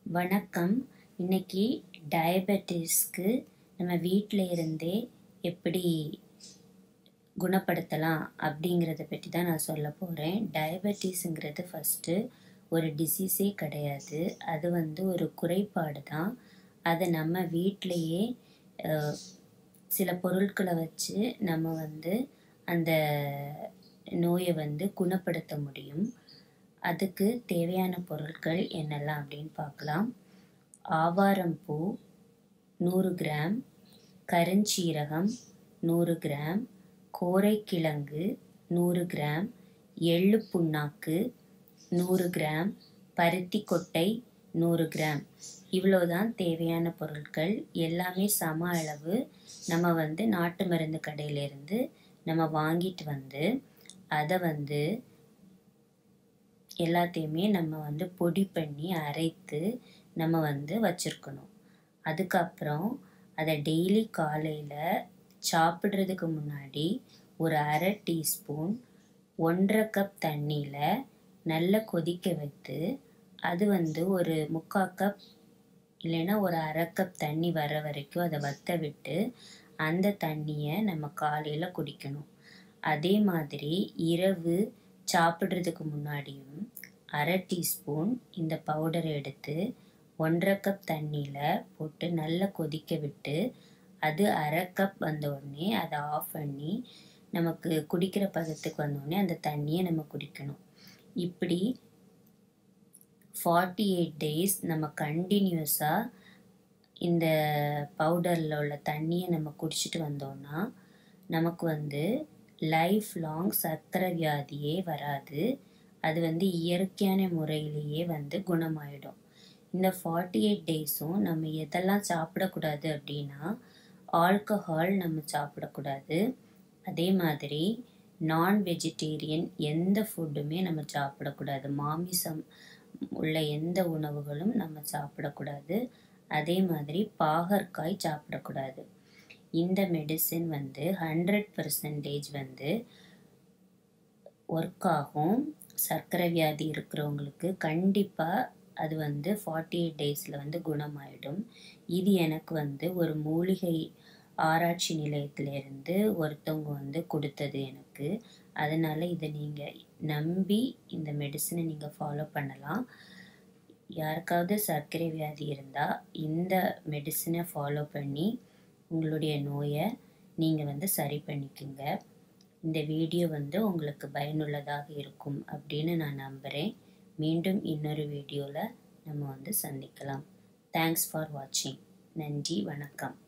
வணக்கம் இன்னைக்கு டயபெட்டிஸ்க்கு நம்ம வீட்டில் இருந்தே எப்படி குணப்படுத்தலாம் அப்படிங்கிறத பற்றி தான் நான் சொல்ல போகிறேன் டயபெட்டிஸுங்கிறது ஃபஸ்ட்டு ஒரு டிசீஸே கிடையாது அது வந்து ஒரு குறைபாடு தான் அதை நம்ம வீட்டிலையே அஹ், சில பொருட்களை வச்சு நம்ம வந்து அந்த நோயை வந்து குணப்படுத்த முடியும் அதுக்கு தேவையான பொருட்கள் என்னெல்லாம் அப்படின்னு பார்க்கலாம் ஆவாரம் பூ நூறு கிராம் கருஞ்சீரகம் நூறு கிராம் கோரைக்கிழங்கு நூறு கிராம் எள்ளு புண்ணாக்கு நூறு கிராம் பருத்தி கொட்டை நூறு கிராம் இவ்வளோதான் தேவையான பொருட்கள் எல்லாமே சம அளவு நம்ம வந்து நாட்டு மருந்து கடையிலேருந்து நம்ம வாங்கிட்டு வந்து அதை வந்து எல்லாத்தையுமே நம்ம வந்து பொடி பண்ணி அரைத்து நம்ம வந்து வச்சுருக்கணும் அதுக்கப்புறம் அதை டெய்லி காலையில் சாப்பிட்றதுக்கு முன்னாடி ஒரு அரை டீஸ்பூன் ஒன்றரை கப் தண்ணியில் நல்லா கொதிக்க வைத்து அது வந்து ஒரு முக்கால் கப் இல்லைன்னா ஒரு அரை கப் தண்ணி வர வரைக்கும் அதை வத்த விட்டு அந்த தண்ணியை நம்ம காலையில் குடிக்கணும் அதே மாதிரி இரவு சாப்பிட்றதுக்கு முன்னாடியும் அரை டீஸ்பூன் இந்த பவுடரை எடுத்து ஒன்றரை கப் தண்ணியில் போட்டு நல்லா கொதிக்க விட்டு அது அரை கப் வந்த உடனே அதை ஆஃப் பண்ணி நமக்கு குடிக்கிற பதத்துக்கு வந்த உடனே அந்த தண்ணியை நம்ம குடிக்கணும் இப்படி ஃபார்ட்டி எயிட் டேஸ் நம்ம கண்டினியூஸாக இந்த பவுடரில் உள்ள தண்ணியை நம்ம குடிச்சிட்டு வந்தோம்னா நமக்கு வந்து லைஃப் லாங் சர்க்கரை வியாதியே வராது அது வந்து இயற்கையான முறையிலேயே வந்து குணமாயிடும் இந்த ஃபார்ட்டி எயிட் டேஸும் நம்ம எதெல்லாம் சாப்பிடக்கூடாது அப்படின்னா ஆல்கஹால் நம்ம சாப்பிடக்கூடாது அதே மாதிரி நான் வெஜிடேரியன் எந்த ஃபுட்டுமே நம்ம சாப்பிடக்கூடாது மாமிசம் உள்ள எந்த உணவுகளும் நம்ம சாப்பிடக்கூடாது அதே மாதிரி பாகற்காய் சாப்பிடக்கூடாது இந்த மெடிசின் வந்து ஹண்ட்ரட் பர்சன்டேஜ் வந்து ஒர்க் ஆகும் சர்க்கரை வியாதி இருக்கிறவங்களுக்கு கண்டிப்பாக அது வந்து ஃபார்ட்டி எயிட் டேஸில் வந்து குணமாயிடும் இது எனக்கு வந்து ஒரு மூலிகை ஆராய்ச்சி நிலையத்திலேருந்து ஒருத்தவங்க வந்து கொடுத்தது எனக்கு அதனால் இதை நீங்கள் நம்பி இந்த மெடிசனை நீங்கள் ஃபாலோ பண்ணலாம் யாருக்காவது சர்க்கரை வியாதி இருந்தால் இந்த மெடிசனை ஃபாலோ பண்ணி உங்களுடைய நோயை நீங்கள் வந்து சரி பண்ணிக்கோங்க இந்த வீடியோ வந்து உங்களுக்கு பயனுள்ளதாக இருக்கும் அப்படின்னு நான் நம்புகிறேன் மீண்டும் இன்னொரு வீடியோவில் நம்ம வந்து சந்திக்கலாம் தேங்க்ஸ் ஃபார் வாட்சிங் நன்றி வணக்கம்